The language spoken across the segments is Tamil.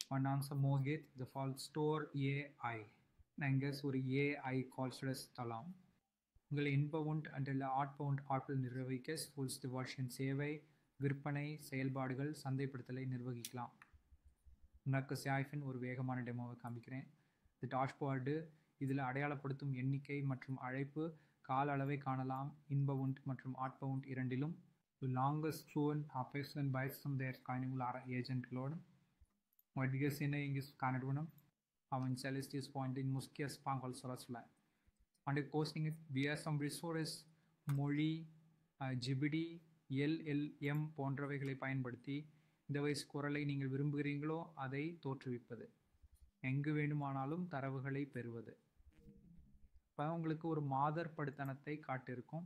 Mein Name ist Mohit, the fall store AI. நாங்கள் ஒரு ஏஐ கால்ஸ்டஸ் தலாம் உங்கள் இன்பவுண்ட் அண்டில் ஆட்பவுண்ட் ஆப்பிள் நிர்வகிக்க ஸ்கூல்ஸ் டிவாஷன் சேவை விற்பனை செயல்பாடுகள் சந்தைப்படுத்தலை நிர்வகிக்கலாம் உனக்கு சாய்ஃபின் ஒரு வேகமான டெமோவை காமிக்கிறேன் இந்த டாஷ்போர்டு இதில் அடையாளப்படுத்தும் எண்ணிக்கை மற்றும் அழைப்பு கால அளவை காணலாம் இன்பவுண்ட் மற்றும் ஆட்பவுண்ட் இரண்டிலும் லாங்கஸ்ட் ட்ரூன் ஆஃபீஸ் அண்ட் பைஸ் தேர் காயினுள்ள ஏஜென்ட்களோடு வடிகசினை இங்கே காணணும் அவன் செலஸ்டியஸ் பாயிண்டின் முக்கிய ஸ்பாங்கல் சொல்ல சொல்ல அண்ட் கோஸ்டிங் விஎஸ்எம் ரிசோர்ஸ் மொழி ஜிபிடி எல்எல்எம் போன்றவைகளை பயன்படுத்தி இந்த வயசு குரலை நீங்கள் விரும்புகிறீங்களோ அதை தோற்றுவிப்பது எங்கு வேண்டுமானாலும் தரவுகளை பெறுவது இப்போ உங்களுக்கு ஒரு மாதர் படுத்தனத்தை காட்டிருக்கும்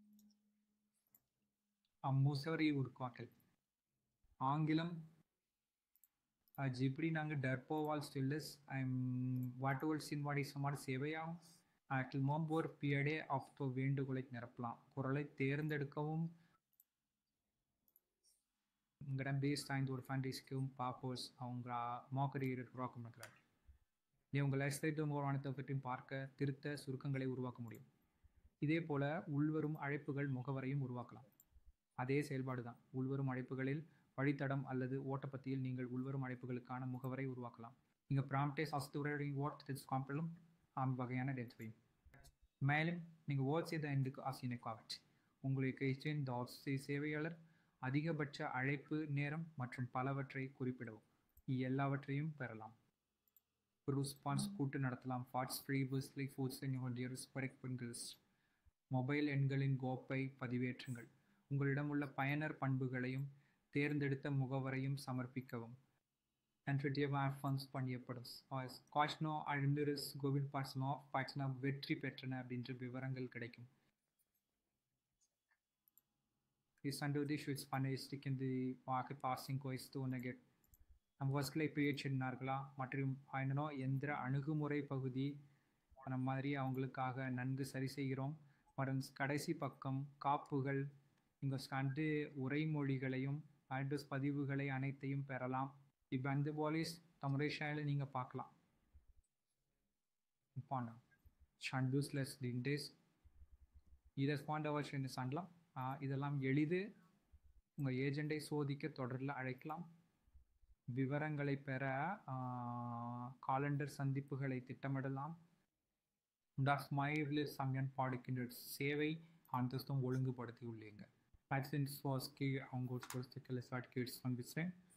முசவரி உருவாக்கல் ஆங்கிலம் ஜிப்டி நாங்கள் டர்போவால் ஸ்டில்லஸ் ஐம் வாட் ஓல் சின் வாடி சுமார் சேவையாகும் ஆக்டில் மோம்போர் பியடே ஆஃப் வேண்டுகோளை நிரப்பலாம் குரலை தேர்ந்தெடுக்கவும் உங்களிடம் பேஸ் சாய்ந்த ஒரு ஃபேண்டேஸ்க்கும் பாப்போஸ் அவங்க மோக்கரி உருவாக்க இருக்கிறார் நீ உங்கள் லைஃப் உருவானத்தை பற்றியும் பார்க்க திருத்த சுருக்கங்களை உருவாக்க முடியும் இதே போல் உள்வரும் அழைப்புகள் முகவரையும் உருவாக்கலாம் அதே செயல்பாடு தான் உள்வரும் அழைப்புகளில் வழித்தடம் அல்லது ஓட்டப்பத்தியில் நீங்கள் உள்வரும் அழைப்புகளுக்கான முகவரை உருவாக்கலாம் நீங்கள் ப்ராம்டே சஸ்துரையும் ஓட் காம்பிலும் அந்த வகையான டெட்வையும் மேலும் நீங்கள் ஓட் செய்த எண்டுக்கு ஆசினை காவட் உங்களுக்கு இந்த ஆசி சேவையாளர் அதிகபட்ச அழைப்பு நேரம் மற்றும் பலவற்றை குறிப்பிடவும் எல்லாவற்றையும் பெறலாம் ஒரு ரெஸ்பான்ஸ் கூட்டு நடத்தலாம் ஃபாட்ஸ் ஃப்ரீ விஸ்லி ஃபுட்ஸ் டியர்ஸ் மொபைல் எண்களின் கோப்பை பதிவேற்றுங்கள் உங்களிடம் உள்ள பயனர் பண்புகளையும் தேர்ந்தெடுத்த முகவரையும் சமர்ப்பிக்கவும் ஃபண்ட்ஸ் பண்ணியப்படும் காஷ்னோ அழிந்திரஸ் கோவிந்த் பாட்ஸ்னோ பாட்ஸ்னா வெற்றி பெற்றன அப்படின்ற விவரங்கள் கிடைக்கும் இஸ் அண்டர் தி ஷூட்ஸ் பண்ண ஸ்டிக் இந்த வாக்கு பாசிங் கோய்ஸ் தோணகெட் நம்ம ஃபர்ஸ்ட்ல கிரியேட் பண்ணார்களா மற்றும் என்னனோ எந்திர அணுகுமுறை பகுதி அந்த மாதிரி அவங்களுக்காக நன்கு சரி செய்கிறோம் மற்றும் கடைசி பக்கம் காப்புகள் இங்கே கண்டு உரைமொழிகளையும் அட்ரஸ் பதிவுகளை அனைத்தையும் பெறலாம் இப்போ அந்த பாலிஸ் தமிழேஷாயில் நீங்கள் பார்க்கலாம் பாண்டா ஷண்டூஸ்லெஸ் டிண்டேஸ் இதை ஸ்பாண்டவர் சண்டலாம் இதெல்லாம் எளிது உங்கள் ஏஜெண்டை சோதிக்க தொடரில் அழைக்கலாம் விவரங்களை பெற காலண்டர் சந்திப்புகளை திட்டமிடலாம் டாஸ் மைவ்ல சங்கன் பாடுக்கின்ற சேவை அந்தஸ்தும் ஒழுங்குபடுத்தி உள்ளீங்க பேட்சன்ஸ் வாஸ்க்கு அவங்க ஒரு கிட்ஸ் வந்து